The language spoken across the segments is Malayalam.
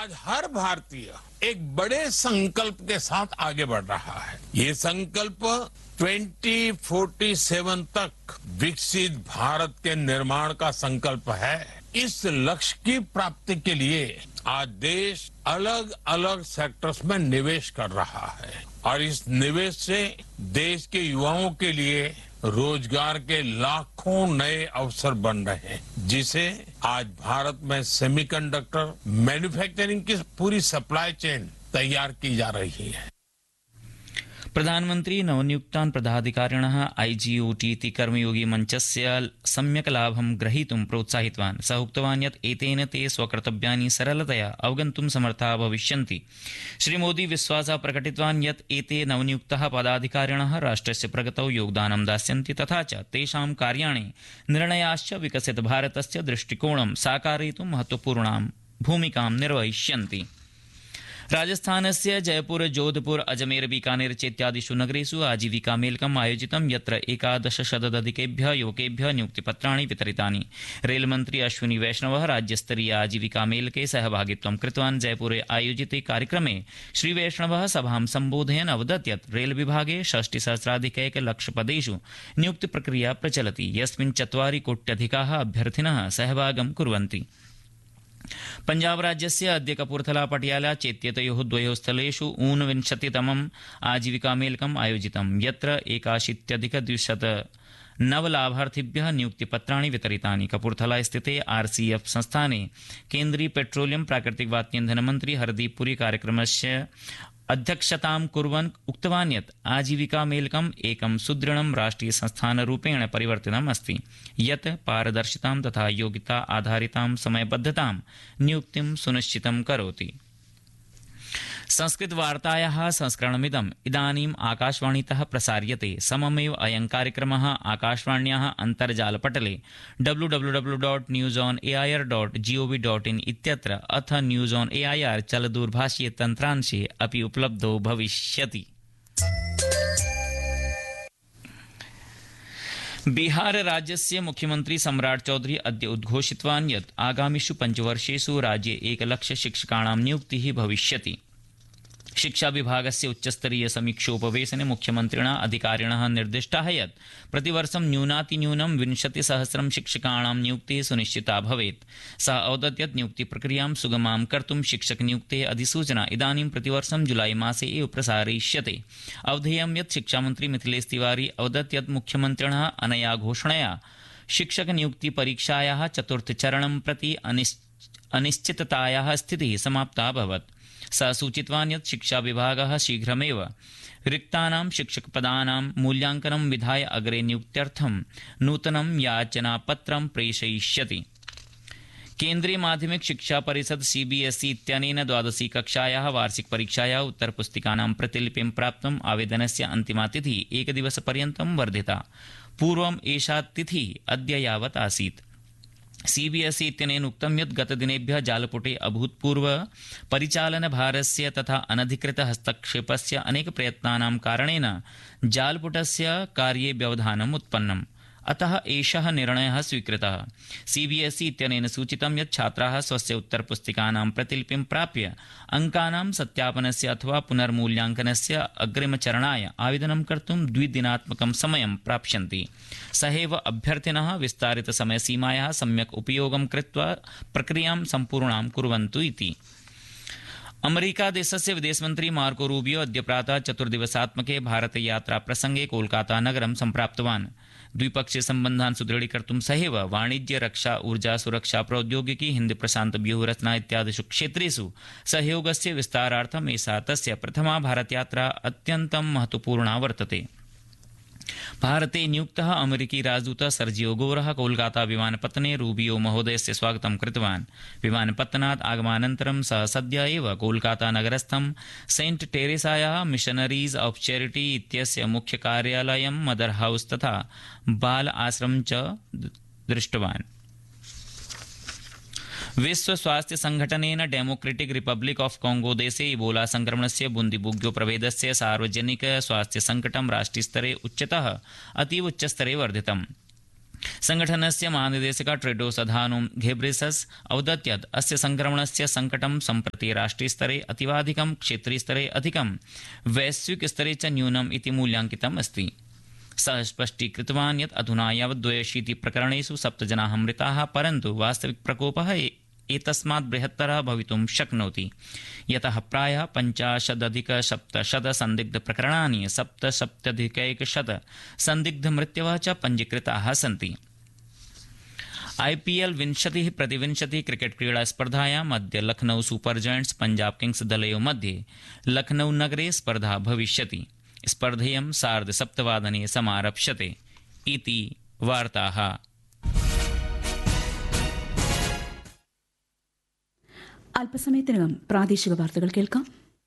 आज हर भारतीय एक बड़े संकल्प के साथ आगे बढ़ रहा है ये संकल्प 2047 तक विकसित भारत के निर्माण का संकल्प है इस लक्ष्य की प्राप्ति के लिए आज देश अलग अलग सेक्टर्स में निवेश कर रहा है और इस निवेश से देश के युवाओं के लिए रोजगार के लाखों नए अवसर बन रहे हैं जिसे आज भारत में सेमीकंडक्टर मैन्युफैक्चरिंग की पूरी सप्लाई चेन तैयार की जा रही है प्रधानमन्त्री नवनियुक्तान् पदाधिकारिणः आईजीओटी इति कर्मयोगी मञ्चस्य सम्यक् लाभं ग्रहीतुं प्रोत्साहितवान् सः उक्तवान् यत् एतेन ते स्वकर्तव्यानि सरलतया अवगन्तुं समर्थाः भविष्यन्ति श्रीमोदी विश्वासः प्रकटितवान् यत् एते नवनियुक्ताः पदाधिकारिणः राष्ट्रस्य प्रगतौ योगदानं दास्यन्ति तथा च तेषां कार्याणि निर्णयाश्च विकसितभारतस्य दृष्टिकोणं साकारयितुं महत्वपूर्णां भूमिकां निर्वहिष्यन्ति राजस्थानस्य जयपुर जोधपुर अजमेर बीकानेर चेत्यादिषु नगरेषु आजीविका मेलकम् आयोजितं यत्र एकादशशतदधिकेभ्य युवकेभ्य नियुक्तिपत्राणि वितरितानि रेलमन्त्री अश्विनी वैष्णवः राज्यस्तरीय आजीविका मेलके सहभागित्वं कृतवान् जयपुरे आयोजिते कार्यक्रमे श्रीवैष्णवः सभां सम्बोधयन् अवदत् यत् रेलविभागे षष्टिसहस्राधिकैकलक्षपदेषु नियुक्तिप्रक्रिया प्रचलति यस्मिन् चत्वारि कोट्यधिकाः अभ्यर्थिनः सहभागं कुर्वन्ति पञ्जाब राज्यस्य अद्य कपूरथला पटियाला चेत्येतयोः द्वयोः स्थलेषु ऊनविंशतितमम् आजीविकामेलकम् आयोजितं यत्र एकाशीत्यधिकद्विशत नवलाभार्थिभ्यः नियुक्तिपत्राणि वितरितानि कपूरथला स्थिते आरसीएफ संस्थाने केन्द्रीय पेट्रोलियम प्राकृतिक वात्यन्धन मन्त्री हरदीप पुरी कार्यक्रमस्य अध्यक्षतां कुर्वन् उक्तवान् यत् आजीविका मेलकम् एकं सुदृढं राष्ट्रिय संस्थानरूपेण परिवर्तितम् अस्ति यत् पारदर्शितां तथा योग्यता आधारितां समयबद्धतां नियुक्तिं सुनिश्चितं करोति संस्कृतवार्तायाः संस्करणमिदम् इदानीम् आकाशवाणीतः प्रसार्यते सममेव अयं कार्यक्रमः आकाशवाण्याः अन्तर्जालपटले W W W dot news on AIR dot GOV dot in इत्यत्र अथ न्यूज ऑन एआईआर चलदूरभाषीय तन्त्रांशे अपि उपलब्धो भविष्यति बिहार राज्यस्य मुख्यमन्त्री सम्राट चौधरी अद्य उद्घोषितवान् यत् आगामिषु पञ्चवर्षेषु राज्ये एकलक्ष शिक्षकाणां नियुक्तिः भविष्यति शिक्षा विभागस्य उच्चस्तरीय समीक्षोपवेशने मुख्यमन्त्रिणा अधिकारिणः निर्दिष्टाः यत् प्रतिवर्ष न्यूनातिन्यूनं विंशतिसहस्रं शिक्षकाणां नियुक्तिः सुनिश्चिता भवेत् सः अवदत् यत् नियुक्तिप्रक्रियां सुगमां कर्तुं शिक्षकनियुक्तेः अधिसूचना इदानीं प्रतिवर्ष जुलाई मासे एव प्रसारयिष्यते अवधेयं यत् शिक्षामन्त्री मिथिलेश तिवारी अवदत् यत् मुख्यमन्त्रिणः अनया घोषणया शिक्षकनियुक्तिपरीक्षायाः चतुर्थचरणं प्रति अनिश्चिततायाः स्थितिः समाप्ता अभवत् सः सूचितवान् यत् शिक्षाविभागः शीघ्रमेव रिक्तानां शिक्षकपदानां मूल्याङ्कनं विधाय अग्रे नियुक्त्यर्थं नूतनं याचनापत्रं प्रेषयिष्यति केन्द्रीय माध्यमिक शिक्षा परिषद सीबीएसई इत्यनेन द्वादशी कक्षायाः वार्षिक परीक्षायाः उत्तरपुस्तिकानां प्रतिलिपिं प्राप्तुम् आवेदनस्य अन्तिमा तिथिः एकदिवसपर्यन्तं वर्धिता पूर्वम् एषा तिथिः अद्य यावत् आसीत् सीबीएसई इत्यनेन उक्तं यत् गतदिनेभ्यः जालपुटे अभूतपूर्व परिचालनभारस्य तथा अनधिकृत हस्तक्षेपस्य अनेकप्रयत्नानां कारणेन जालपुटस्य कार्ये व्यवधानम् उत्पन्नम् अतः एषः निर्णयः स्वीकृतः सीबीएसई इत्यनेन सूचितं यत् छात्राः स्वस्य उत्तरपुस्तिकानां प्रतिलिपिं प्राप्य अङ्कानां सत्यापनस्य अथवा पुनर्मूल्याङ्कनस्य अग्रिमचरणाय आवेदनं कर्तुं द्विदिनात्मकं समयं प्राप्स्यन्ति सहैव अभ्यर्थिनः विस्तारितसमयसीमायाः सम्यक् उपयोगं कृत्वा प्रक्रियां सम्पूर्णां कुर्वन्तु इति अमेरिकादेशस्य विदेशमन्त्री मार्को रूबियो अद्य प्रातः चतुर्दिवसात्मके भारतयात्रा प्रसंगे कोलकाता नगरं सम्प्राप्तवान् द्विपक्षीय सम्बन्धान् सुदृढीकर्तुं सहैव वाणिज्य रक्षा ऊर्जा सुरक्षा प्रौद्योगिकी हिन्द प्रशान्त व्यूहरचना इत्यादिषु क्षेत्रेषु सहयोगस्य विस्तारार्थम् एषा तस्य प्रथमा भारतयात्रा अत्यन्तं महत्वपूर्णा वर्तते भारते नियुक्तः अमेरिकी राजदूतः सर्जियो गोरः कोलकाता विमानपत्तने रूबियो महोदयस्य स्वागतं कृतवान् विमानपत्तनात् आगमानन्तरं सः सद्य एव कोलकाता नगरस्थं सेण्ट् टेरेसायाः मिशनरीज ऑफ चैरिटी इत्यस्य मुख्यकार्यालयं मदर हाउस तथा बाल आश्रमं च दृष्टवान् विश्व स्वास्थ्य संघटनेन डेमोक्रेटिक रिपब्लिक ऑफ कांगो देशे इबोला संक्रमणस्य बुन्दिबुग्यो प्रभेदस्य सार्वजनिक स्वास्थ्य संकटं राष्ट्रियस्तरे उच्चतः अतीव उच्चस्तरे वर्धितम् संघटनस्य महानिदेशक ट्रेडोस अधानोम घेब्रेसस अवदत् यत् अस्य संक्रमणस्य संकटं सम्प्रति राष्ट्रियस्तरे अतीवाधिकं क्षेत्रीयस्तरे अधिकं वैश्विकस्तरे च न्यूनम् इति मूल्याङ्कितम् अस्ति सः स्पष्टीकृतवान् यत् अधुना यावत् द्वयशीति प्रकरणेषु सप्तजनाः मृताः परन्तु वास्तविक प्रकोपः एतस्मात् बृहत्तरः भवितुं शक्नोति यतः प्रायः पञ्चाशदधिक सप्तशत सन्दिग्धप्रकरणानि सप्तसप्तधिकैकशत सन्दिग्धमृत्यवः च पञ्जीकृताः सन्ति आईपीएल विंशतिः प्रतिविंशतिः क्रिकेट क्रीडा स्पर्धायाम् अद्य Lucknow Super Giants Punjab Kings दलयोः मध्ये लखनऊ नगरे स्पर्धा भविष्यति स्पर्धेयं सार्धसप्तवादने समारप्स्यते इति वार्ताः അല്പസമയത്തിനകം പ്രാദേശിക വാർത്തകൾ കേൾക്കാം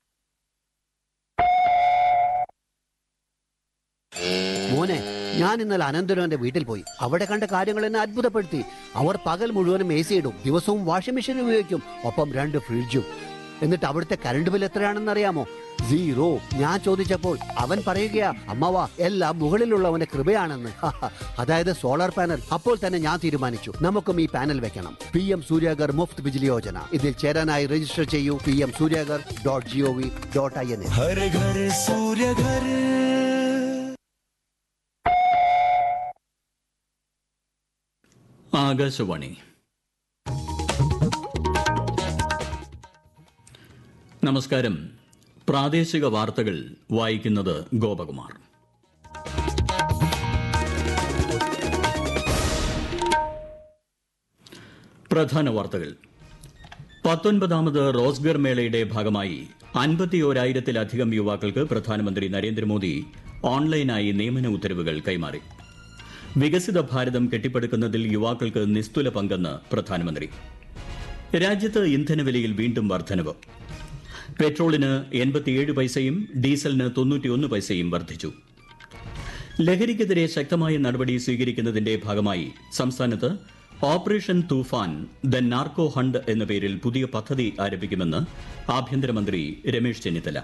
മോനെ ഞാൻ ഇന്നലെ അനന്തരവന്റെ വീട്ടിൽ പോയി അവിടെ കണ്ട കാര്യങ്ങൾ എന്നെ അത്ഭുതപ്പെടുത്തി അവർ പകൽ മുഴുവനും എ സി ഇടും ദിവസവും വാഷിംഗ് മെഷീൻ ഉപയോഗിക്കും ഒപ്പം രണ്ട് ഫ്രിഡ്ജും എന്നിട്ട് അവിടുത്തെ കറണ്ട് ബിൽ എത്രയാണെന്ന് അറിയാമോ സീറോ ഞാൻ ചോദിച്ചപ്പോൾ അവൻ പറയുകയാ അമ്മവാ എല്ലാം മുകളിലുള്ളവന്റെ കൃപയാണെന്ന് അതായത് സോളാർ പാനൽ അപ്പോൾ തന്നെ ഞാൻ തീരുമാനിച്ചു നമുക്കും ഈ പാനൽ വെക്കണം പി എം സൂര്യാഗർ മുഫ്ത് ബിജിലി യോജന ഇതിൽ ചേരാനായി രജിസ്റ്റർ ചെയ്യൂ P M Suryaghar dot G O V dot I N എ हर घर सूर्य घर ആകാശവാണി നമസ്കാരം പ്രാദേശിക വാർത്തകൾ വായിക്കുന്നത് ഗോപകുമാർ പ്രധാന വാർത്തകൾ പത്തൊൻപതാമത് റോസ്ഗർ മേളയുടെ ഭാഗമായി അൻപത്തിയോരായിരത്തിലധികം യുവാക്കൾക്ക് പ്രധാനമന്ത്രി നരേന്ദ്രമോദി ഓൺലൈനായി നിയമന ഉത്തരവുകൾ കൈമാറി വികസിത ഭാരതം കെട്ടിപ്പടുക്കുന്നതിൽ യുവാക്കൾക്ക് നിസ്തുല പങ്കെന്ന് പ്രധാനമന്ത്രി രാജ്യത്ത് ഇന്ധനവിലയിൽ വീണ്ടും വർധനവ് പെട്രോളിന് എൺപത്തിയേഴ് പൈസയും ഡീസലിന് തൊണ്ണൂറ്റിയൊന്ന് പൈസയും വർദ്ധിച്ചു ലഹരിക്കെതിരെ ശക്തമായ നടപടി സ്വീകരിക്കുന്നതിന്റെ ഭാഗമായി സംസ്ഥാനത്ത് operation Toofan the narco hunt എന്ന പേരിൽ പുതിയ പദ്ധതി ആരംഭിക്കുമെന്ന് ആഭ്യന്തരമന്ത്രി രമേശ് ചെന്നിത്തല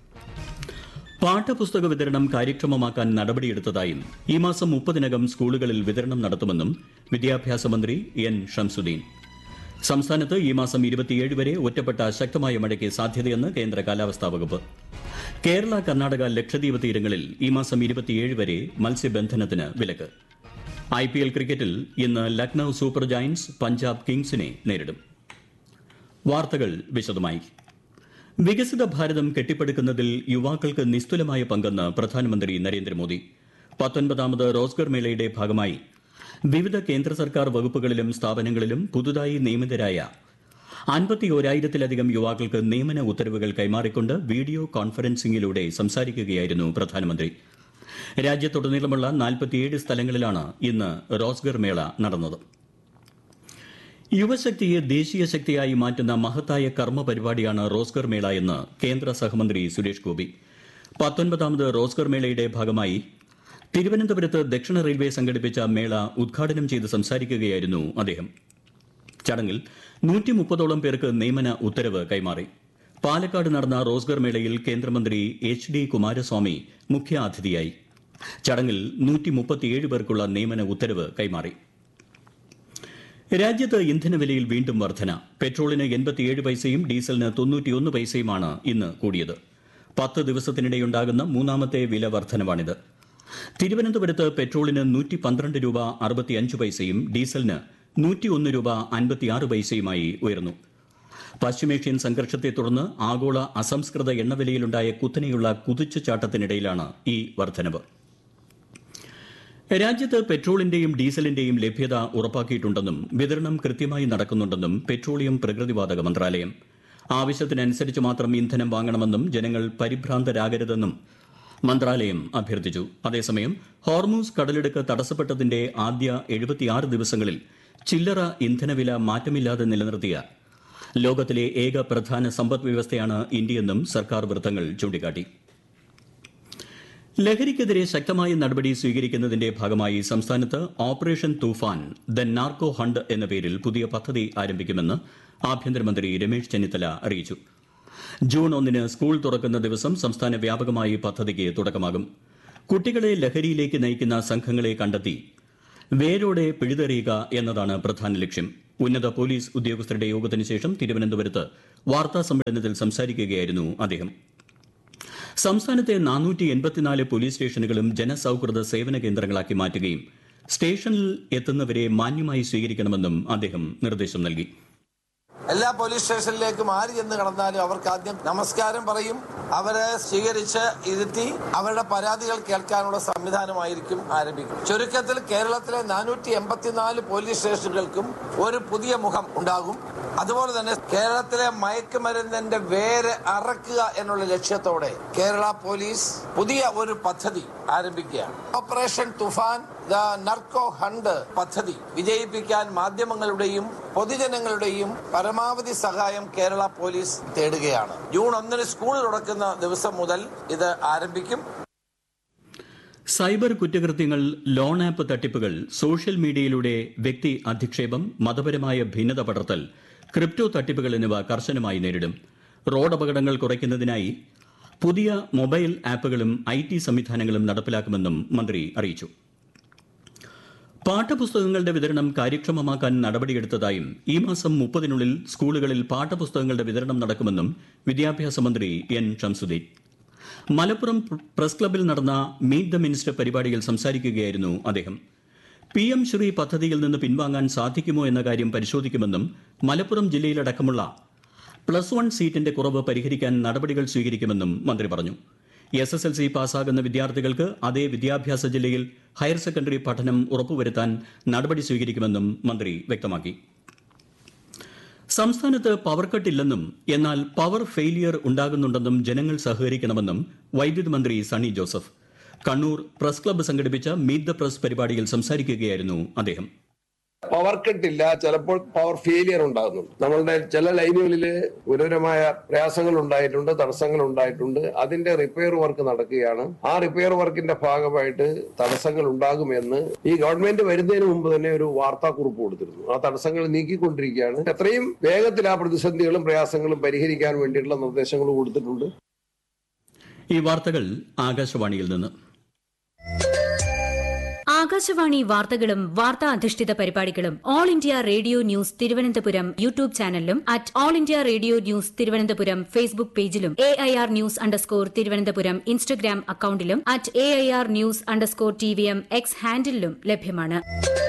പാഠപുസ്തക വിതരണം കാര്യക്ഷമമാക്കാൻ നടപടിയെടുത്തതായും ഈ മാസം മുപ്പതിനകം സ്കൂളുകളിൽ വിതരണം നടത്തുമെന്നും വിദ്യാഭ്യാസ മന്ത്രി എൻ ഷംസുദ്ദീൻ സംസ്ഥാനത്ത് ഈ മാസം ഇരുപത്തിയേഴ് വരെ ഒറ്റപ്പെട്ട ശക്തമായ മഴയ്ക്ക് സാധ്യതയെന്ന് കേന്ദ്ര കാലാവസ്ഥാ വകുപ്പ് കേരള കർണാടക ലക്ഷദ്വീപ് തീരങ്ങളിൽ ഈ മാസം ഇരുപത്തിയേഴ് വരെ മത്സ്യബന്ധനത്തിന് വിലക്ക് ഐ പി എൽ ക്രിക്കറ്റിൽ ഇന്ന് ലക്നൌ സൂപ്പർ ജയന്റ്സ് പഞ്ചാബ് കിങ്സിനെ നേരിടും വാർത്തകൾ വിശദമായി വികസിത ഭാരതം കെട്ടിപ്പടുക്കുന്നതിൽ യുവാക്കൾക്ക് നിസ്തുലമായ പങ്കെന്ന് പ്രധാനമന്ത്രി നരേന്ദ്രമോദി പത്തൊൻപതാമത് റോസ്ഗർ മേളയുടെ ഭാഗമായി വിവിധ കേന്ദ്ര സർക്കാർ വകുപ്പുകളിലും സ്ഥാപനങ്ങളിലും പുതുതായി നിയമിതരായ അൻപത്തിയോരായിരത്തിലധികം യുവാക്കൾക്ക് നിയമന ഉത്തരവുകൾ കൈമാറിക്കൊണ്ട് വീഡിയോ കോൺഫറൻസിംഗിലൂടെ സംസാരിക്കുകയായിരുന്നു പ്രധാനമന്ത്രി രാജ്യത്തുടനീളമുള്ള നാൽപ്പത്തിയേഴ് സ്ഥലങ്ങളിലാണ് ഇന്ന് റോസ്ഗർ മേള നടന്നത് യുവശക്തിയെ ദേശീയ ശക്തിയായി മാറ്റുന്ന മഹത്തായ കർമ്മ പരിപാടിയാണ് റോസ്ഗർ മേള എന്ന് കേന്ദ്ര സഹമന്ത്രി സുരേഷ് ഗോപി പത്തൊൻപതാമത് റോസ്ഗർ മേളയുടെ ഭാഗമായി തിരുവനന്തപുരത്ത് ദക്ഷിണ റെയിൽവേ സംഘടിപ്പിച്ച മേള ഉദ്ഘാടനം ചെയ്ത് സംസാരിക്കുകയായിരുന്നു അദ്ദേഹം ചടങ്ങിൽ നൂറ്റി മുപ്പതോളം പേർക്ക് നിയമന ഉത്തരവ് കൈമാറി പാലക്കാട് നടന്ന റോസ്ഗർ മേളയിൽ കേന്ദ്രമന്ത്രി എച്ച് ഡി കുമാരസ്വാമി മുഖ്യാതിഥിയായി ചടങ്ങിൽ നൂറ്റി മുപ്പത്തിയേഴ് പേർക്കുള്ള നിയമന ഉത്തരവ് കൈമാറി രാജ്യത്ത് ഇന്ധനവിലയിൽ വീണ്ടും വർധന പെട്രോളിന് എൺപത്തിയേഴ് പൈസയും ഡീസലിന് തൊണ്ണൂറ്റിയൊന്ന് പൈസയുമാണ് ഇന്ന് കൂടിയത് പത്ത് ദിവസത്തിനിടെയുണ്ടാകുന്ന മൂന്നാമത്തെ വില വർധനവാണിത് തിരുവനന്തപുരത്ത് പെട്രോളിന് നൂറ്റി പന്ത്രണ്ട് രൂപ അറുപത്തിയഞ്ച് പൈസയും ഡീസലിന് നൂറ്റിയൊന്ന് രൂപ അൻപത്തിയാറ് പൈസയുമായി ഉയർന്നു പശ്ചിമേഷ്യൻ സംഘർഷത്തെ തുടർന്ന് ആഗോള അസംസ്കൃത എണ്ണവിലയിലുണ്ടായ കുത്തനെയുള്ള കുതിച്ചുചാട്ടത്തിനിടയിലാണ് ഈ വർധനവ് രാജ്യത്ത് പെട്രോളിന്റെയും ഡീസലിന്റെയും ലഭ്യത ഉറപ്പാക്കിയിട്ടുണ്ടെന്നും വിതരണം കൃത്യമായി നടക്കുന്നുണ്ടെന്നും പെട്രോളിയം പ്രകൃതിവാതക മന്ത്രാലയം ആവശ്യത്തിനനുസരിച്ച് മാത്രം ഇന്ധനം വാങ്ങണമെന്നും ജനങ്ങൾ പരിഭ്രാന്തരാകരുതെന്നും മന്ത്രാലയം അഭ്യർത്ഥിച്ചു അതേസമയം ഹോർമൂസ് കടലിടുക്ക് തടസ്സപ്പെട്ടതിന്റെ ആദ്യ എഴുപത്തിയാറ് ദിവസങ്ങളിൽ ചില്ലറ ഇന്ധനവില മാറ്റമില്ലാതെ നിലനിർത്തിയ ലോകത്തിലെ ഏക പ്രധാന സമ്പദ് വ്യവസ്ഥയാണ് ഇന്ത്യയെന്നും സർക്കാർ വൃത്തങ്ങൾ ചൂണ്ടിക്കാട്ടി ലഹരിക്കെതിരെ ശക്തമായ നടപടി സ്വീകരിക്കുന്നതിന്റെ ഭാഗമായി സംസ്ഥാനത്ത് operation Toofan the narco hunt എന്ന പേരിൽ പുതിയ പദ്ധതി ആരംഭിക്കുമെന്ന് ആഭ്യന്തരമന്ത്രി രമേശ് ചെന്നിത്തല അറിയിച്ചു ജൂൺ ഒന്നിന് സ്കൂൾ തുറക്കുന്ന ദിവസം സംസ്ഥാന വ്യാപകമായി പദ്ധതിക്ക് തുടക്കമാകും കുട്ടികളെ ലഹരിയിലേക്ക് നയിക്കുന്ന സംഘങ്ങളെ കണ്ടെത്തി വേരോടെ പിഴുതെറിയുക എന്നതാണ് പ്രധാന ലക്ഷ്യം ഉന്നത പോലീസ് ഉദ്യോഗസ്ഥരുടെ യോഗത്തിന് ശേഷം തിരുവനന്തപുരത്ത് വാർത്താ സമ്മേളനത്തിൽ സംസാരിക്കുകയായിരുന്നു അദ്ദേഹം സംസ്ഥാനത്തെ നാനൂറ്റി എൺപത്തിനാല് പോലീസ് സ്റ്റേഷനുകളും ജനസൌഹൃദ സേവന കേന്ദ്രങ്ങളാക്കി മാറ്റുകയും സ്റ്റേഷനിൽ എത്തുന്നവരെ മാന്യമായി സ്വീകരിക്കണമെന്നും അദ്ദേഹം നിർദ്ദേശം നൽകി എല്ലാ പോലീസ് സ്റ്റേഷനിലേക്കും ആര് ചെന്ന് കടന്നാലും അവർക്ക് ആദ്യം നമസ്കാരം പറയും അവരെ സ്വീകരിച്ച് ഇരുത്തി അവരുടെ പരാതികൾ കേൾക്കാനുള്ള സംവിധാനമായിരിക്കും ആരംഭിക്കും ചുരുക്കത്തിൽ കേരളത്തിലെ നാനൂറ്റി എൺപത്തിനാല് പോലീസ് സ്റ്റേഷനുകൾക്കും ഒരു പുതിയ മുഖം ഉണ്ടാകും അതുപോലെ തന്നെ കേരളത്തിലെ മയക്കുമരുന്നിന്റെ വേര് അറക്കുക എന്നുള്ള ലക്ഷ്യത്തോടെ കേരള പോലീസ് പുതിയ ഒരു പദ്ധതി ആരംഭിക്കുകയാണ് operation Toofan the narco hunt പദ്ധതി വിജയിപ്പിക്കാൻ മാധ്യമങ്ങളുടെയും പൊതുജനങ്ങളുടെയും പരമാവധി സഹായം കേരള പോലീസ് തേടുകയാണ് ജൂൺ ഒന്നിന് സ്കൂൾ തുറക്കുന്ന ദിവസം മുതൽ ഇത് ആരംഭിക്കും സൈബർ കുറ്റകൃത്യങ്ങൾ ലോൺ ആപ്പ് തട്ടിപ്പുകൾ സോഷ്യൽ മീഡിയയിലൂടെ വ്യക്തി അധിക്ഷേപം മതപരമായ ഭിന്നത പടർത്തൽ ക്രിപ്റ്റോ തട്ടിപ്പുകൾ എന്നിവ കർശനമായി നേരിടും റോഡ് അപകടങ്ങൾ കുറയ്ക്കുന്നതിനായി പുതിയ മൊബൈൽ ആപ്പുകളും ഐ ടി സംവിധാനങ്ങളും നടപ്പിലാക്കുമെന്നും മന്ത്രി അറിയിച്ചു പാഠപുസ്തകങ്ങളുടെ വിതരണം കാര്യക്ഷമമാക്കാൻ നടപടിയെടുത്തതായും ഈ മാസം മുപ്പതിനുള്ളിൽ സ്കൂളുകളിൽ പാഠപുസ്തകങ്ങളുടെ വിതരണം നടക്കുമെന്നും വിദ്യാഭ്യാസ മന്ത്രി എൻ ഷംസുദ്ദീൻ മലപ്പുറം പ്രസ് ക്ലബിൽ നടന്ന മീറ്റ് ദ മിനിസ്റ്റർ പരിപാടിയിൽ സംസാരിക്കുകയായിരുന്നു അദ്ദേഹം പി എം ശ്രീ പദ്ധതിയിൽ നിന്ന് പിൻവാങ്ങാൻ സാധിക്കുമോ എന്ന കാര്യം പരിശോധിക്കുമെന്നും മലപ്പുറം ജില്ലയിലടക്കമുള്ള പ്ലസ് വൺ സീറ്റിന്റെ കുറവ് പരിഹരിക്കാൻ നടപടികൾ സ്വീകരിക്കുമെന്നും മന്ത്രി പറഞ്ഞു എസ് എസ് എൽ സി പാസ്സാകുന്ന വിദ്യാർത്ഥികൾക്ക് അതേ വിദ്യാഭ്യാസ ജില്ലയിൽ ഹയർ സെക്കൻഡറി പഠനം ഉറപ്പുവരുത്താൻ നടപടി സ്വീകരിക്കുമെന്നും മന്ത്രി വ്യക്തമാക്കി സംസ്ഥാനത്ത് പവർ കട്ട് ഇല്ലെന്നും എന്നാൽ പവർ ഫെയിലിയർ ഉണ്ടാകുന്നുണ്ടെന്നും ജനങ്ങൾ സഹകരിക്കണമെന്നും വൈദ്യുതി മന്ത്രി സണ്ണി ജോസഫ് കണ്ണൂർ പ്രസ് ക്ലബ്ബ് സംഘടിപ്പിച്ച മീറ്റ് ദ പ്രസ് പരിപാടിയിൽ സംസാരിക്കുകയായിരുന്നു അദ്ദേഹം പവർ കട്ട് ഇല്ല ചിലപ്പോൾ പവർ ഫെയിലിയർ ഉണ്ടാകുന്നുണ്ട് നമ്മളുടെ ചില ലൈനുകളിൽ ഗുരുതരമായ പ്രയാസങ്ങൾ ഉണ്ടായിട്ടുണ്ട് തടസ്സങ്ങൾ ഉണ്ടായിട്ടുണ്ട് അതിന്റെ റിപ്പയർ വർക്ക് നടക്കുകയാണ് ആ റിപ്പയർ വർക്കിന്റെ ഭാഗമായിട്ട് തടസ്സങ്ങൾ ഉണ്ടാകുമെന്ന് ഈ ഗവൺമെന്റ് വരുന്നതിന് മുമ്പ് തന്നെ ഒരു വാർത്താക്കുറിപ്പ് കൊടുത്തിരുന്നു ആ തടസ്സങ്ങൾ നീക്കിക്കൊണ്ടിരിക്കുകയാണ് എത്രയും വേഗത്തിൽ ആ പ്രതിസന്ധികളും പ്രയാസങ്ങളും പരിഹരിക്കാൻ വേണ്ടിയിട്ടുള്ള നിർദ്ദേശങ്ങൾ കൊടുത്തിട്ടുണ്ട് ഈ വാർത്തകൾ ആകാശവാണിയിൽ നിന്ന് ആകാശവാണി വാർത്തകളും വാർത്താ അധിഷ്ഠിത പരിപാടികളും All India radio news Thiruvananthapuram YouTube ചാനലിലും at All India radio news Thiruvananthapuram Facebook പേജിലും A I R news underscore Thiruvananthapuram Instagram അക്കൌണ്ടിലും at A I R news underscore T V M X ഹാൻഡിലും ലഭ്യമാണ്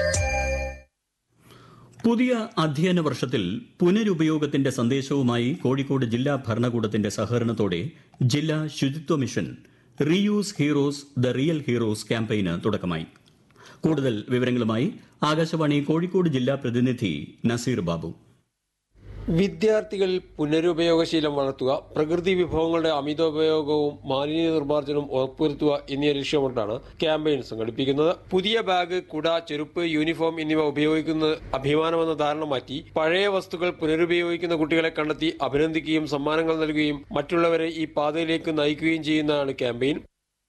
പുതിയ അധ്യയന വർഷത്തിൽ പുനരുപയോഗത്തിന്റെ സന്ദേശവുമായി കോഴിക്കോട് ജില്ലാ ഭരണകൂടത്തിന്റെ സഹകരണത്തോടെ ജില്ലാ ശുചിത്വ mission reuse heroes the real heroes ക്യാമ്പയിന് തുടക്കമായി കൂടുതൽ വിവരങ്ങളുമായി ആകാശവാണി കോഴിക്കോട് ജില്ലാ പ്രതിനിധി നസീർ ബാബു വിദ്യാർത്ഥികളിൽ പുനരുപയോഗശീലം വളർത്തുക പ്രകൃതി വിഭവങ്ങളുടെ അമിതോപയോഗവും മാലിന്യ നിർമ്മാർജ്ജനവും ഉറപ്പുവരുത്തുക എന്നിവ ലക്ഷ്യമിട്ടാണ് ക്യാമ്പയിൻ സംഘടിപ്പിക്കുന്നത് പുതിയ ബാഗ് കുട ചെരുപ്പ് യൂണിഫോം എന്നിവ ഉപയോഗിക്കുന്നത് അഭിമാനമെന്ന ധാരണ മാറ്റി പഴയ വസ്തുക്കൾ പുനരുപയോഗിക്കുന്ന കുട്ടികളെ കണ്ടെത്തി അഭിനന്ദിക്കുകയും സമ്മാനങ്ങൾ നൽകുകയും മറ്റുള്ളവരെ ഈ പാതയിലേക്ക് നയിക്കുകയും ചെയ്യുന്നതാണ് ക്യാമ്പയിൻ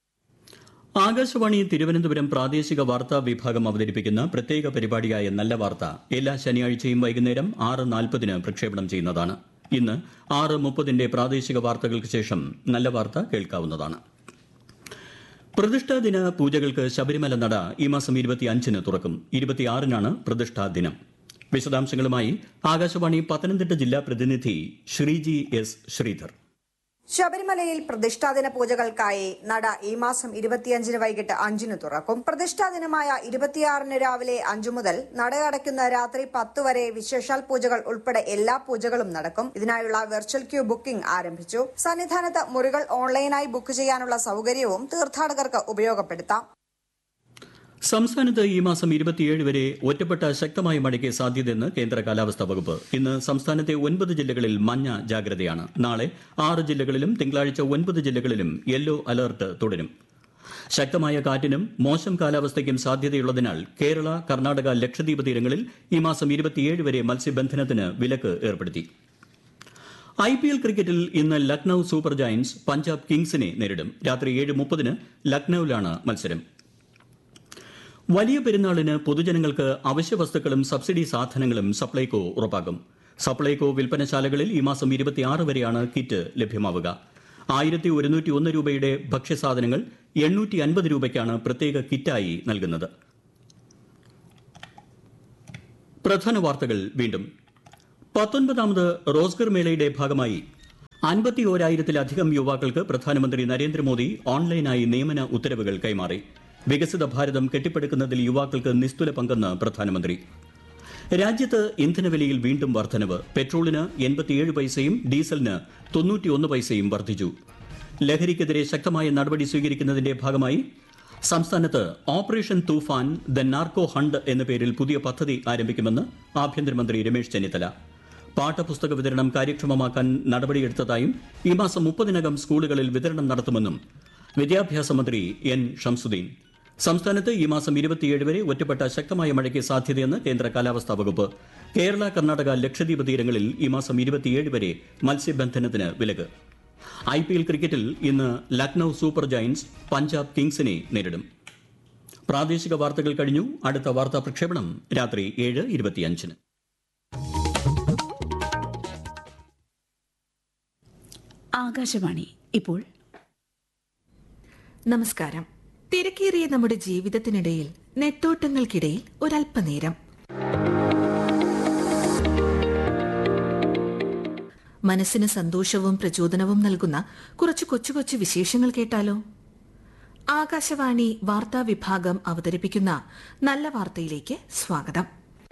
ആകാശവാണി തിരുവനന്തപുരം പ്രാദേശിക വാർത്താ വിഭാഗം അവതരിപ്പിക്കുന്ന പ്രത്യേക പരിപാടിയായ നല്ല വാർത്ത എല്ലാ ശനിയാഴ്ചയും വൈകുന്നേരം ആറ് നാൽപ്പതിന് പ്രക്ഷേപണം ചെയ്യുന്നതാണ് ഇന്ന് ആറ് മുപ്പതിന്റെ പ്രാദേശിക വാർത്തകൾക്ക് ശേഷം നല്ല വാർത്ത കേൾക്കാവുന്നതാണ് പ്രതിഷ്ഠാ ദിന പൂജകൾക്ക് ശബരിമല നട ഈ മാസം ഇരുപത്തിയഞ്ചിന് തുറക്കും ഇരുപത്തിയാറിനാണ് പ്രതിഷ്ഠാ ദിനം വിശദാംശങ്ങളുമായി ആകാശവാണി പത്തനംതിട്ട ജില്ലാ പ്രതിനിധി ശ്രീജി എസ് ശ്രീധർ ശബരിമലയിൽ പ്രതിഷ്ഠാദിന പൂജകൾക്കായി നട ഈ മാസം ഇരുപത്തിയഞ്ചിന് വൈകിട്ട് അഞ്ചിന് തുറക്കും പ്രതിഷ്ഠാദിനമായ ഇരുപത്തിയാറിന് രാവിലെ അഞ്ചു മുതൽ നട അടയ്ക്കുന്ന രാത്രി പത്ത് വരെ വിശേഷാൽ പൂജകൾ ഉൾപ്പെടെ എല്ലാ പൂജകളും നടക്കും ഇതിനായുള്ള വെർച്വൽ ക്യൂ ബുക്കിംഗ് ആരംഭിച്ചു സന്നിധാനത്ത് മുറികൾ ഓൺലൈനായി ബുക്ക് ചെയ്യാനുള്ള സൗകര്യവും തീർത്ഥാടകർക്ക് ഉപയോഗപ്പെടുത്താം സംസ്ഥാനത്ത് ഈ മാസം ഇരുപത്തിയേഴ് വരെ ഒറ്റപ്പെട്ട ശക്തമായ മഴയ്ക്ക് സാധ്യതയെന്ന് കേന്ദ്ര കാലാവസ്ഥാ വകുപ്പ് ഇന്ന് സംസ്ഥാനത്തെ ഒൻപത് ജില്ലകളിൽ മഞ്ഞ ജാഗ്രതയാണ് നാളെ ആറ് ജില്ലകളിലും തിങ്കളാഴ്ച ഒൻപത് ജില്ലകളിലും യെല്ലോ അലർട്ട് തുടരും ശക്തമായ കാറ്റിനും മോശം കാലാവസ്ഥയ്ക്കും സാധ്യതയുള്ളതിനാൽ കേരള കർണാടക ലക്ഷദ്വീപ് തീരങ്ങളിൽ ഈ മാസം ഇരുപത്തിയേഴ് വരെ മത്സ്യബന്ധനത്തിന് വിലക്ക് ഏർപ്പെടുത്തി ഐ പി എൽ ക്രിക്കറ്റിൽ ഇന്ന് ലക്നൌ സൂപ്പർ ജയന്റ്സ് പഞ്ചാബ് കിങ്സിനെ നേരിടും രാത്രി ഏഴ് മുപ്പതിന് ലക്നൌവിലാണ് മത്സരം വലിയ പെരുന്നാളിന് പൊതുജനങ്ങൾക്ക് അവശ്യ വസ്തുക്കളും സബ്സിഡി സാധനങ്ങളും സപ്ലൈകോ ഉറപ്പാക്കും സപ്ലൈകോ വിൽപ്പനശാലകളിൽ ഈ മാസം ഇരുപത്തിയാറ് വരെയാണ് കിറ്റ് ലഭ്യമാവുക ആയിരത്തി ഒരുന്നൂറ്റി ഒന്ന് രൂപയുടെ ഭക്ഷ്യസാധനങ്ങൾ എണ്ണൂറ്റി അൻപത് രൂപയ്ക്കാണ് പ്രത്യേക കിറ്റായി നൽകുന്നത് പ്രധാന വാർത്തകൾ വീണ്ടും പത്തൊൻപതാമത് റോസ്ഗർ മേളയുടെ ഭാഗമായി അൻപത്തി ഓരായിരത്തിലധികം യുവാക്കൾക്ക് പ്രധാനമന്ത്രി നരേന്ദ്രമോദി ഓൺലൈനായി നിയമന ഉത്തരവുകൾ കൈമാറി വികസിത ഭാരതം കെട്ടിപ്പടുക്കുന്നതിൽ യുവാക്കൾക്ക് നിസ്തുല പങ്കെന്ന് പ്രധാനമന്ത്രി രാജ്യത്ത് ഇന്ധനവിലയിൽ വീണ്ടും വർധനവ് പെട്രോളിന് എൺപത്തിയേഴ് പൈസയും ഡീസലിന് തൊണ്ണൂറ്റിയൊന്ന് പൈസയും വർദ്ധിച്ചു ലഹരിക്കെതിരെ ശക്തമായ നടപടി സ്വീകരിക്കുന്നതിന്റെ ഭാഗമായി സംസ്ഥാനത്ത് operation Toofan the narco hunt എന്ന പേരിൽ പുതിയ പദ്ധതി ആരംഭിക്കുമെന്ന് ആഭ്യന്തരമന്ത്രി രമേശ് ചെന്നിത്തല പാഠപുസ്തക വിതരണം കാര്യക്ഷമമാക്കാൻ നടപടിയെടുത്തതായും ഈ മാസം മുപ്പതിനകം സ്കൂളുകളിൽ വിതരണം നടത്തുമെന്നും വിദ്യാഭ്യാസ മന്ത്രി എൻ ഷംസുദ്ദീൻ സംസ്ഥാനത്ത് ഈ മാസം ഇരുപത്തിയേഴ് വരെ ഒറ്റപ്പെട്ട ശക്തമായ മഴയ്ക്ക് സാധ്യതയെന്ന് കേന്ദ്ര കാലാവസ്ഥാ വകുപ്പ് കേരള കർണാടക ലക്ഷദ്വീപ് തീരങ്ങളിൽ ഈ മാസം ഇരുപത്തിയേഴ് വരെ മത്സ്യബന്ധനത്തിന് വിലക്ക് ഐ പി എൽ ക്രിക്കറ്റിൽ ഇന്ന് ലക്നൌ സൂപ്പർ ജയന്റ്സ് പഞ്ചാബ് കിങ്സിനെ നേരിടും പ്രാദേശിക വാർത്തകൾ കഴിഞ്ഞു അടുത്ത വാർത്താ പ്രക്ഷേപണം രാത്രി ഏഴ് ഇരുപത്തിയഞ്ചിന് ആകാശവാണി ഇപ്പോൾ നമസ്കാരം തിരക്കേറിയ നമ്മുടെ ജീവിതത്തിനിടയിൽ നെട്ടോട്ടങ്ങൾക്കിടയിൽ ഒരല്പനേരം മനസ്സിന് സന്തോഷവും പ്രചോദനവും നൽകുന്ന കുറച്ച് കൊച്ചു കൊച്ചു വിശേഷങ്ങൾ കേട്ടാലോ ആകാശവാണി വാർത്താ വിഭാഗം അവതരിപ്പിക്കുന്ന നല്ല വാർത്തയിലേക്ക് സ്വാഗതം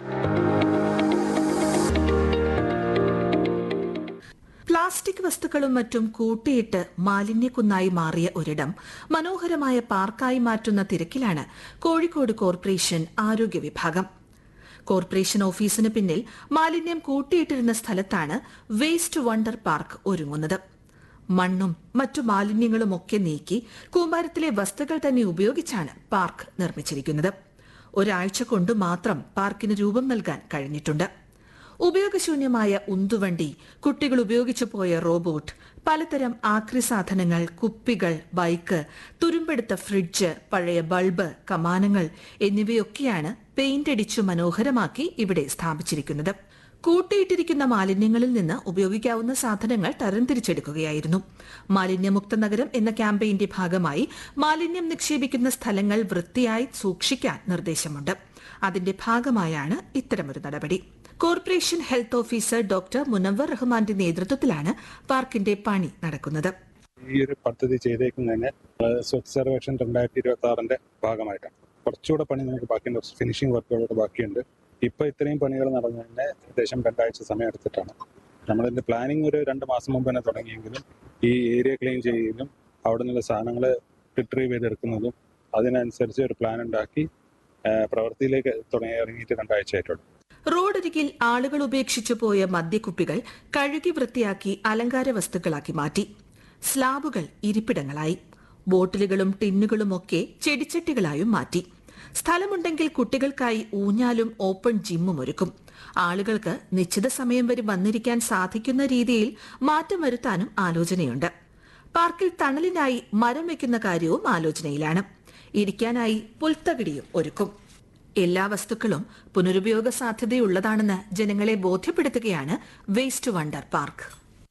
പ്ലാസ്റ്റിക് വസ്തുക്കളും മറ്റും കൂട്ടിയിട്ട് മാലിന്യക്കുന്നായി മാറിയ ഒരിടം മനോഹരമായ പാർക്കായി മാറ്റുന്ന തിരക്കിലാണ് കോഴിക്കോട് കോർപ്പറേഷൻ ആരോഗ്യ വിഭാഗം കോർപ്പറേഷൻ ഓഫീസിന് പിന്നിൽ മാലിന്യം കൂട്ടിയിട്ടിരുന്ന സ്ഥലത്താണ് വേസ്റ്റ് വണ്ടർ പാർക്ക് ഒരുങ്ങുന്നത് മണ്ണും മറ്റു മാലിന്യങ്ങളുമൊക്കെ നീക്കി കൂമ്പാരത്തിലെ വസ്തുക്കൾ തന്നെ ഉപയോഗിച്ചാണ് പാർക്ക് നിർമ്മിച്ചിരിക്കുന്നത് ഒരാഴ്ച കൊണ്ട് മാത്രം പാർക്കിന് രൂപം നൽകാൻ കഴിഞ്ഞിട്ടുണ്ട് ഉപയോഗശൂന്യമായ ഉന്തുവണ്ടി കുട്ടികൾ ഉപയോഗിച്ചു പോയ റോബോട്ട് പലതരം ആക്രി സാധനങ്ങൾ കുപ്പികൾ ബൈക്ക് തുരുമ്പെടുത്ത ഫ്രിഡ്ജ് പഴയ ബൾബ് കമാനങ്ങൾ എന്നിവയൊക്കെയാണ് പെയിന്റ് അടിച്ചു മനോഹരമാക്കി ഇവിടെ സ്ഥാപിച്ചിരിക്കുന്നത് കൂട്ടിയിട്ടിരിക്കുന്ന മാലിന്യങ്ങളിൽ നിന്ന് ഉപയോഗിക്കാവുന്ന സാധനങ്ങൾ തരംതിരിച്ചെടുക്കുകയായിരുന്നു മാലിന്യമുക്ത നഗരം എന്ന ക്യാമ്പയിന്റെ ഭാഗമായി മാലിന്യം നിക്ഷേപിക്കുന്ന സ്ഥലങ്ങൾ വൃത്തിയായി സൂക്ഷിക്കാൻ നിർദ്ദേശമുണ്ട് അതിന്റെ ഭാഗമായാണ് ഇത്തരമൊരു നടപടി corporation health officer doctor Munavar റഹ്മാന്റെ നേതൃത്വത്തിലാണ് പാർക്കിന്റെ പണി നടക്കുന്നത് ഈ ഒരു പദ്ധതി ചെയ്തേക്കുന്നതിന് സ്വച്ഛ് സർവേക്ഷൻ രണ്ടായിരത്തി ഇരുപത്തി ആറിന്റെ ഭാഗമായിട്ടാണ് കുറച്ചുകൂടെ പണി നമുക്ക് ബാക്കിയുണ്ട് ഫിനിഷിംഗ് വർക്കുകളൊക്കെ ബാക്കിയുണ്ട് ഇപ്പൊ ഇത്രയും പണികൾ നടന്നതിന് ഏകദേശം രണ്ടാഴ്ച സമയം എടുത്തിട്ടാണ് നമ്മളിതിന്റെ പ്ലാനിങ് ഒരു രണ്ട് മാസം മുമ്പ് തന്നെ തുടങ്ങിയെങ്കിലും ഈ ഏരിയ ക്ലീൻ ചെയ്യുകയും അവിടെ നിന്നുള്ള സാധനങ്ങൾ റിട്രീവ് ചെയ്തെടുക്കുന്നതും അതിനനുസരിച്ച് ഒരു പ്ലാൻ ഉണ്ടാക്കി പ്രവൃത്തിയിലേക്ക് തുടങ്ങി ഇറങ്ങിയിട്ട് രണ്ടാഴ്ച ആയിട്ടുള്ളൂ റോഡരികിൽ ആളുകൾ ഉപേക്ഷിച്ചു പോയ മദ്യക്കുപ്പികൾ കഴുകി വൃത്തിയാക്കി അലങ്കാര വസ്തുക്കളാക്കി മാറ്റി സ്ലാബുകൾ ഇരിപ്പിടങ്ങളായി ബോട്ടിലുകളും ടിന്നുകളും ഒക്കെ ചെടിച്ചട്ടികളായും മാറ്റി സ്ഥലമുണ്ടെങ്കിൽ കുട്ടികൾക്കായി ഊഞ്ഞാലും ഓപ്പൺ ജിമ്മും ഒരുക്കും ആളുകൾക്ക് നിശ്ചിത സമയം വരെ വന്നിരിക്കാൻ സാധിക്കുന്ന രീതിയിൽ മാറ്റം വരുത്താനും ആലോചനയുണ്ട് പാർക്കിൽ തണലിനായി മരം വയ്ക്കുന്ന കാര്യവും ആലോചനയിലാണ് ഇരിക്കാനായി പുൽത്തകിടിയും ഒരുക്കും എല്ലാ വസ്തുക്കളും പുനരുപയോഗ സാധ്യതയുള്ളതാണെന്ന് ജനങ്ങളെ ബോധ്യപ്പെടുത്തുകയാണ് വേസ്റ്റ് വണ്ടർ പാർക്ക്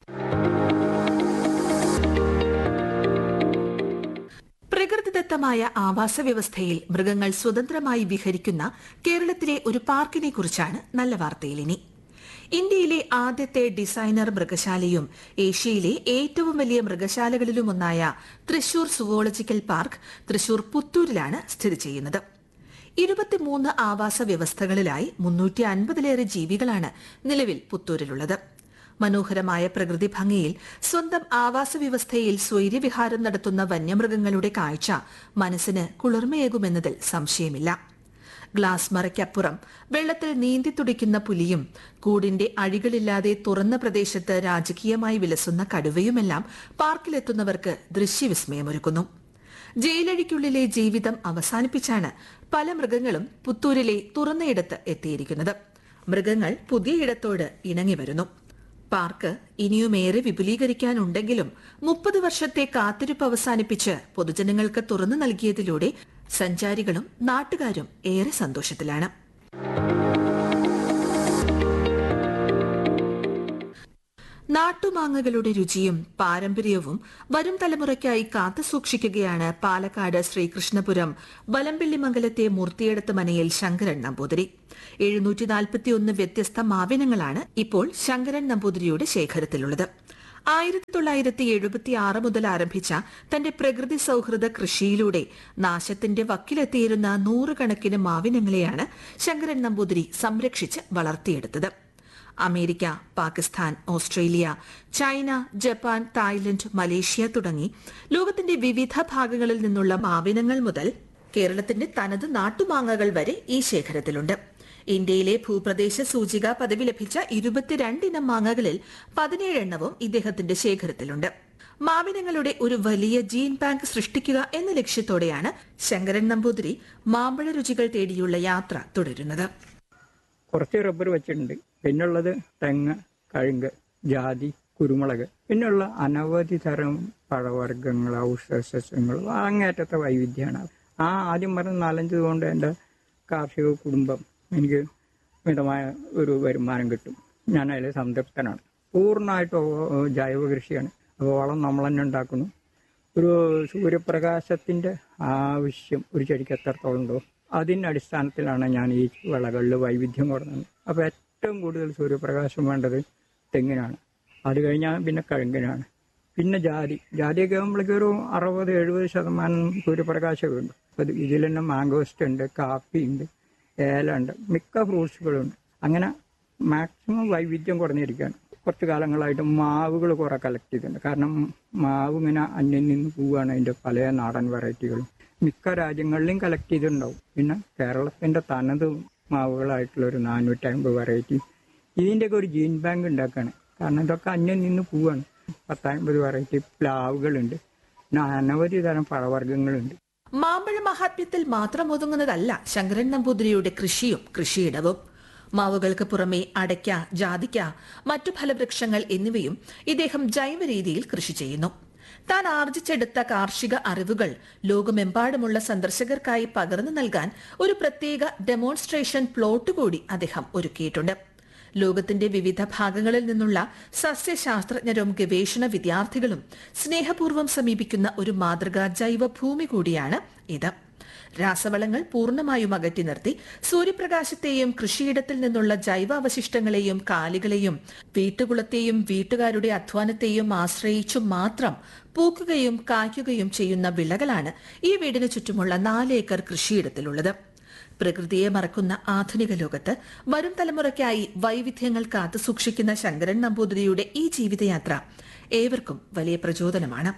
പ്രകൃതിദത്തമായ ആവാസ വ്യവസ്ഥയിൽ മൃഗങ്ങൾ സ്വതന്ത്രമായി വിഹരിക്കുന്ന കേരളത്തിലെ ഒരു പാർക്കിനെ കുറിച്ചാണ് നല്ല വാർത്തയിൽ ഇനി ഇന്ത്യയിലെ ആദ്യത്തെ ഡിസൈനർ മൃഗശാലയും ഏഷ്യയിലെ ഏറ്റവും വലിയ മൃഗശാലകളിലുമൊന്നായ തൃശൂർ സുവോളജിക്കൽ പാർക്ക് തൃശൂർ പുത്തൂരിലാണ് സ്ഥിതി ചെയ്യുന്നത് ഇരുപത്തിമൂന്ന് ആവാസ വ്യവസ്ഥകളിലായി മുന്നൂറ്റി അൻപതിലേറെ ജീവികളാണ് നിലവിൽ പുത്തൂരിലുള്ളത് മനോഹരമായ പ്രകൃതി ഭംഗിയിൽ സ്വന്തം ആവാസ വ്യവസ്ഥയിൽ സ്വൈര്യവിഹാരം നടത്തുന്ന വന്യമൃഗങ്ങളുടെ കാഴ്ച മനസ്സിന് കുളിർമയേകുമെന്നതിൽ സംശയമില്ല ഗ്ലാസ് മറയ്ക്കപ്പുറം വെള്ളത്തിൽ നീന്തി തുടിക്കുന്ന പുലിയും കൂടിന്റെ അഴികളില്ലാതെ തുറന്ന പ്രദേശത്ത് രാജകീയമായി വിലസുന്ന കടുവയുമെല്ലാം പാർക്കിലെത്തുന്നവർക്ക് ദൃശ്യവിസ്മയമൊരുക്കുന്നു ജയിലഴിക്കുള്ളിലെ ജീവിതം അവസാനിപ്പിച്ചാണ് പല മൃഗങ്ങളും പുത്തൂരിലെ തുറന്നയിടത്ത് എത്തിയിരിക്കുന്നത് മൃഗങ്ങൾ പുതിയ ഇടത്തോട് ഇണങ്ങി വരുന്നു പാർക്ക് ഇനിയുമേറെ വിപുലീകരിക്കാനുണ്ടെങ്കിലും മുപ്പത് വർഷത്തെ കാത്തിരിപ്പ് അവസാനിപ്പിച്ച് പൊതുജനങ്ങൾക്ക് തുറന്നു നൽകിയതിലൂടെ സഞ്ചാരികളും നാട്ടുകാരും ഏറെ സന്തോഷത്തിലാണ് നാട്ടുമാങ്ങകളുടെ രുചിയും പാരമ്പര്യവും വരും തലമുറയ്ക്കായി കാത്തുസൂക്ഷിക്കുകയാണ് പാലക്കാട് ശ്രീകൃഷ്ണപുരം വലമ്പിള്ളിമംഗലത്തെ മൂർത്തിയെടുത്ത മനയിൽ ശങ്കരൻ നമ്പൂതിരി എഴുന്നൂറ്റി നാൽപ്പത്തിയൊന്ന് വ്യത്യസ്ത മാവിനങ്ങളാണ് ഇപ്പോൾ ശങ്കരൻ നമ്പൂതിരിയുടെ ശേഖരത്തിലുള്ളത് ആയിരത്തി തൊള്ളായിരത്തി എഴുപത്തി ആറ് മുതൽ ആരംഭിച്ച തന്റെ പ്രകൃതി സൗഹൃദ കൃഷിയിലൂടെ നാശത്തിന്റെ വക്കിലെത്തിയിരുന്ന നൂറുകണക്കിന് മാവിനങ്ങളെയാണ് ശങ്കരൻ നമ്പൂതിരി സംരക്ഷിച്ച് വളർത്തിയെടുത്തത് America Pakistan Australia China Japan Thailand Malaysia തുടങ്ങി ലോകത്തിന്റെ വിവിധ ഭാഗങ്ങളിൽ നിന്നുള്ള മാവിനങ്ങൾ മുതൽ കേരളത്തിന്റെ തനത് നാട്ടുമാങ്ങകൾ വരെ ഈ ശേഖരത്തിലുണ്ട് ഇന്ത്യയിലെ ഭൂപ്രദേശ സൂചിക പദവി ലഭിച്ച ഇരുപത്തിരണ്ടിനം മാങ്ങകളിൽ പതിനേഴെണ്ണവും ഇദ്ദേഹത്തിന്റെ ശേഖരത്തിലുണ്ട് മാവിനങ്ങളുടെ ഒരു വലിയ ജീൻ ബാങ്ക് സൃഷ്ടിക്കുക എന്ന ലക്ഷ്യത്തോടെയാണ് ശങ്കരൻ നമ്പൂതിരി മാമ്പഴ രുചികൾ തേടിയുള്ള യാത്ര തുടരുന്നത് കുറച്ച് റബ്ബർ വെച്ചിട്ടുണ്ട് പിന്നുള്ളത് തെങ്ങ് കഴുങ്ക് ജാതി കുരുമുളക് പിന്നുള്ള അനവധി തരം പഴവർഗ്ഗങ്ങൾ ഔഷധസസ്യങ്ങൾ അങ്ങേറ്റത്തെ വൈവിധ്യമാണ് ആ ആദ്യം പറഞ്ഞ നാലഞ്ച് കൊണ്ട് എൻ്റെ കാർഷിക കുടുംബം എനിക്ക് മിതമായ ഒരു വരുമാനം കിട്ടും ഞാൻ അതിൽ സംതൃപ്തനാണ് പൂർണ്ണമായിട്ട് ജൈവ കൃഷിയാണ് അപ്പോൾ വളം നമ്മൾ തന്നെ ഉണ്ടാക്കുന്നു ഒരു സൂര്യപ്രകാശത്തിൻ്റെ ആവശ്യം ഒരു ചെടിക്ക് എത്രത്തോളം ഉണ്ടോ അതിൻ്റെ അടിസ്ഥാനത്തിലാണ് ഞാൻ ഈ വിളകളിൽ വൈവിധ്യം കൊടുക്കുന്നത് അപ്പോൾ ഏറ്റവും കൂടുതൽ സൂര്യപ്രകാശം വേണ്ടത് തെങ്ങിനാണ് അത് കഴിഞ്ഞാൽ പിന്നെ കഴുങ്ങിനാണ് പിന്നെ ജാതി ജാതിയൊക്കെ ആകുമ്പോഴേക്ക് ഒരു അറുപത് എഴുപത് ശതമാനം സൂര്യപ്രകാശം വേണ്ടു അപ്പോൾ ഇതിൽ തന്നെ മാംഗോസ്റ്റ് ഉണ്ട് കാപ്പി ഉണ്ട് ഏല ഉണ്ട് മിക്ക ഫ്രൂട്ട്സുകളുണ്ട് അങ്ങനെ മാക്സിമം വൈവിധ്യം കുറഞ്ഞിരിക്കുകയാണ് കുറച്ച് കാലങ്ങളായിട്ട് മാവുകൾ കുറെ കളക്ട് ചെയ്തിട്ടുണ്ട് കാരണം മാവ് ഇങ്ങനെ അന്യം നിന്ന് പോവുകയാണ് അതിൻ്റെ പല നാടൻ വെറൈറ്റികളും മിക്ക രാജ്യങ്ങളിലും കളക്ട് ചെയ്തിട്ടുണ്ടാവും പിന്നെ കേരളത്തിൻ്റെ തനത് മാവുകളായിട്ടുള്ള ഒരു നാനൂറ്റി അമ്പത് വെറൈറ്റി ഇതിൻ്റെയൊക്കെ ഒരു ജീൻ ബാങ്ക് ഉണ്ടാക്കുകയാണ് കാരണം ഇതൊക്കെ അന്യം നിന്ന് പോവുകയാണ് പത്തമ്പത് വെറൈറ്റി പ്ലാവുകളുണ്ട് പിന്നെ അനവധി തരം പഴവർഗ്ഗങ്ങളുണ്ട് മാമ്പഴ മഹാത്മ്യത്തിൽ മാത്രം ഒതുങ്ങുന്നതല്ല ശങ്കരൻ നമ്പൂതിരിയുടെ കൃഷിയും കൃഷിയിടവും മാവുകൾക്ക് പുറമെ അടയ്ക്ക ജാതിക്ക മറ്റു ഫലവൃക്ഷങ്ങൾ എന്നിവയും ഇദ്ദേഹം ജൈവ രീതിയിൽ കൃഷി ചെയ്യുന്നു താൻ ആർജിച്ചെടുത്ത കാർഷിക അറിവുകൾ ലോകമെമ്പാടുമുള്ള സന്ദർശകർക്കായി പകർന്നു നൽകാൻ ഒരു പ്രത്യേക ഡെമോൺസ്ട്രേഷൻ പ്ലോട്ട് കൂടി അദ്ദേഹം ഒരുക്കിയിട്ടുണ്ട് ലോകത്തിന്റെ വിവിധ ഭാഗങ്ങളിൽ നിന്നുള്ള സസ്യശാസ്ത്രജ്ഞരും ഗവേഷണ വിദ്യാർത്ഥികളും സ്നേഹപൂർവ്വം സമീപിക്കുന്ന ഒരു മാതൃകാ ജൈവ ഭൂമി കൂടിയാണ് ഇത് രാസവളങ്ങൾ പൂർണ്ണമായും അകറ്റി നിർത്തി സൂര്യപ്രകാശത്തെയും കൃഷിയിടത്തിൽ നിന്നുള്ള ജൈവാവശിഷ്ടങ്ങളെയും കാലികളെയും വീട്ടുകുളത്തെയും വീട്ടുകാരുടെ അധ്വാനത്തെയും ആശ്രയിച്ചു മാത്രം പൂക്കുകയും കായ്ക്കുകയും ചെയ്യുന്ന വിളകളാണ് ഈ വീടിന് ചുറ്റുമുള്ള നാല് ഏക്കർ കൃഷിയിടത്തിലുള്ളത് പ്രകൃതിയെ മറക്കുന്ന ആധുനിക ലോകത്ത് വരും തലമുറയ്ക്കായി വൈവിധ്യങ്ങൾ കാത്തു സൂക്ഷിക്കുന്ന ശങ്കരൻ നമ്പൂതിരിയുടെ ഈ ജീവിതയാത്ര ഏവർക്കും വലിയ പ്രചോദനമാണ്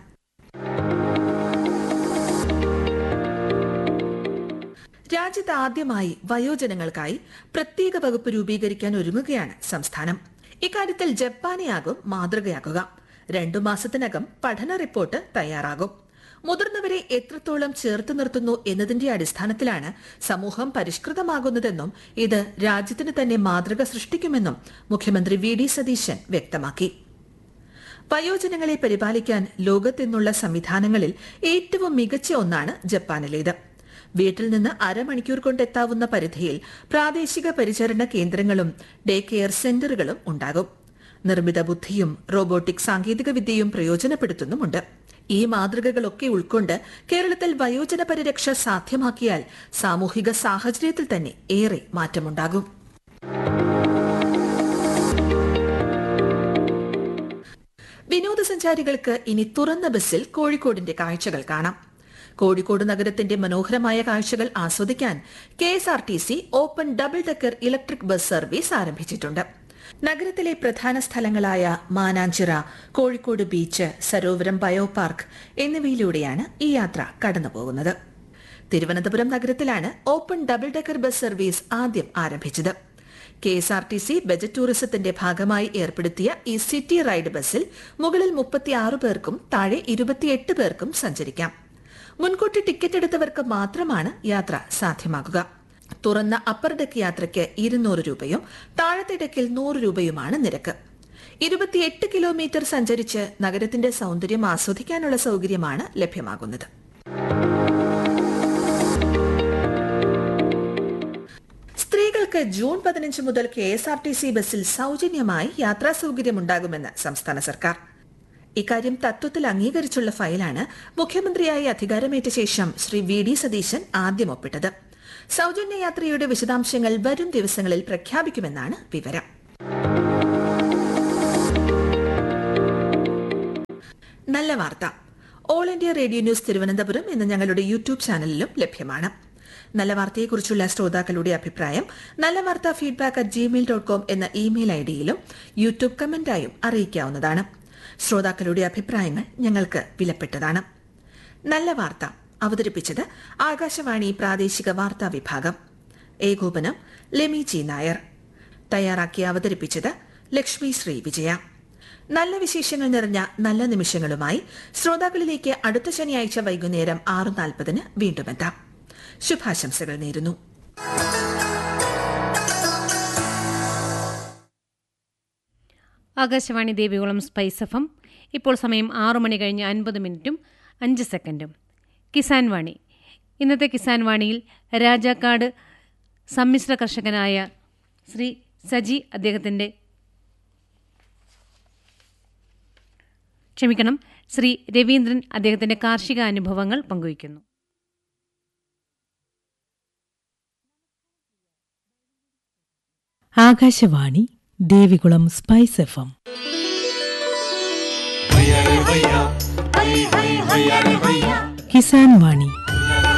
രാജ്യത്ത് ആദ്യമായി വയോജനങ്ങൾക്കായി പ്രത്യേക വകുപ്പ് രൂപീകരിക്കാൻ ഒരുങ്ങുകയാണ് സംസ്ഥാനം ഇക്കാര്യത്തിൽ ജപ്പാനെയാകും മാതൃകയാക്കുക രണ്ടു മാസത്തിനകം പഠന റിപ്പോർട്ട് തയ്യാറാകും മുതിർന്നവരെ എത്രത്തോളം ചേർത്ത് നിർത്തുന്നു എന്നതിന്റെ അടിസ്ഥാനത്തിലാണ് സമൂഹം പരിഷ്കൃതമാകുന്നതെന്നും ഇത് രാജ്യത്തിന് തന്നെ മാതൃക സൃഷ്ടിക്കുമെന്നും മുഖ്യമന്ത്രി വി ഡി സതീശൻ വ്യക്തമാക്കി വയോജനങ്ങളെ പരിപാലിക്കാൻ ലോകത്തെന്നുള്ള സംവിധാനങ്ങളിൽ ഏറ്റവും മികച്ച ഒന്നാണ് ജപ്പാനിലേത് വീട്ടിൽ നിന്ന് അരമണിക്കൂർ കൊണ്ടെത്താവുന്ന പരിധിയിൽ പ്രാദേശിക പരിചരണ കേന്ദ്രങ്ങളും ഡേ കെയർ സെന്ററുകളും ഉണ്ടാകും നിർമ്മിത ബുദ്ധിയും റോബോട്ടിക് സാങ്കേതിക വിദ്യയും പ്രയോജനപ്പെടുത്തുന്നുമുണ്ട് ഈ മാതൃകകളൊക്കെ ഉൾക്കൊണ്ട് കേരളത്തിൽ വയോജന പരിരക്ഷ സാധ്യമാക്കിയാൽ സാമൂഹിക സാഹചര്യത്തിൽ തന്നെ ഏറെ മാറ്റമുണ്ടാകും വിനോദസഞ്ചാരികൾക്ക് ഇനി തുറന്ന ബസ്സിൽ കോഴിക്കോടിന്റെ കാഴ്ചകൾ കാണാം കോഴിക്കോട് നഗരത്തിന്റെ മനോഹരമായ കാഴ്ചകൾ ആസ്വദിക്കാൻ K S R T C open double decker electric bus service ആരംഭിച്ചിട്ടുണ്ട് നഗരത്തിലെ പ്രധാന സ്ഥലങ്ങളായ Mananchira Kozhikode beach Sarovaram bio park എന്നിവയിലൂടെയാണ് ഈ യാത്ര കടന്നുപോകുന്നത് തിരുവനന്തപുരം നഗരത്തിലാണ് open double decker bus service ആദ്യം ആരംഭിച്ചത് K S R T C budget ടൂറിസത്തിന്റെ ഭാഗമായി ഏർപ്പെടുത്തിയ ഈ സിറ്റി റൈഡ് ബസ്സിൽ മുകളിൽ മുപ്പത്തിയാറ് പേർക്കും താഴെ ഇരുപത്തിയെട്ട് പേർക്കും സഞ്ചരിക്കാം മുൻകൂട്ടി ടിക്കറ്റ് എടുത്തവർക്ക് മാത്രമാണ് യാത്ര സാധ്യമാകുക തുറന്ന അപ്പർ ഡെക്ക് യാത്രയ്ക്ക് ഇരുന്നൂറ് രൂപയും താഴത്തെ ഡെക്കിൽ നൂറ് രൂപയുമാണ് നിരക്ക് ഇരുപത്തിയെട്ട് കിലോമീറ്റർ സഞ്ചരിച്ച് നഗരത്തിന്റെ സൗന്ദര്യം ആസ്വദിക്കാനുള്ള സൗകര്യമാണ് ലഭ്യമാകുന്നത് സ്ത്രീകൾക്ക് സ്ത്രീകൾക്ക് ജൂൺ പതിനഞ്ച് മുതൽ K S R T C ബസ്സിൽ സൗജന്യമായി യാത്രാ സൗകര്യമുണ്ടാകുമെന്ന് സംസ്ഥാന സർക്കാർ ഇക്കാര്യം തത്വത്തിൽ അംഗീകരിച്ചുള്ള ഫയലാണ് മുഖ്യമന്ത്രിയായി അധികാരമേറ്റ ശേഷം ശ്രീ വി ഡി സതീശൻ ആദ്യം ഒപ്പിട്ടത് സൗജന്യ യാത്രയുടെ വിശദാംശങ്ങൾ വരും ദിവസങ്ങളിൽ പ്രഖ്യാപിക്കുമെന്നാണ് വിവരം നല്ല വാർത്ത all India radio news Thiruvananthapuram എന്ന ഞങ്ങളുടെ യൂട്യൂബ് ചാനലിലും ലഭ്യമാണ് നല്ല വാർത്തയെക്കുറിച്ചുള്ള ശ്രോതാക്കളുടെ അഭിപ്രായം നല്ല വാർത്ത feedback at Gmail dot com എന്ന ഇമെയിൽ ഐ ഡിയിലും യൂട്യൂബ് കമന്റായും അറിയിക്കാവുന്നതാണ് ശ്രോതാക്കളുടെ അഭിപ്രായങ്ങൾ ഞങ്ങൾക്ക് വിലപ്പെട്ടതാണ് നല്ല വാർത്ത അവതരിപ്പിച്ചത് ആകാശവാണി പ്രാദേശിക വാർത്താ വിഭാഗം ഏകോപനം ലെമി ജി നായർ തയ്യാറാക്കി അവതരിപ്പിച്ചത് ലക്ഷ്മി ശ്രീ വിജയ നല്ല വിശേഷങ്ങൾ നിറഞ്ഞ നല്ല നിമിഷങ്ങളുമായി ശ്രോതാക്കളിലേക്ക് അടുത്ത ശനിയാഴ്ച വൈകുന്നേരം ആറ് നാൽപ്പതിന് വീണ്ടും എത്താം ശുഭാശംസകൾ നേരുന്നു Akashvani Devikulam spice F M ഇപ്പോൾ സമയം ആറു മണി കഴിഞ്ഞ് അൻപത് മിനിറ്റും അഞ്ച് സെക്കൻഡും കിസാൻ വാണി ഇന്നത്തെ കിസാൻ വാണിയിൽ രാജാക്കാട് സമ്മിശ്ര കർഷകനായ ശ്രീ സജി അദ്ദേഹത്തിൻ്റെ ക്ഷമിക്കണം ശ്രീ രവീന്ദ്രൻ അദ്ദേഹത്തിൻ്റെ കാർഷിക അനുഭവങ്ങൾ പങ്കുവയ്ക്കുന്നു Akashvani Devikulam spice F M Kisan വാണി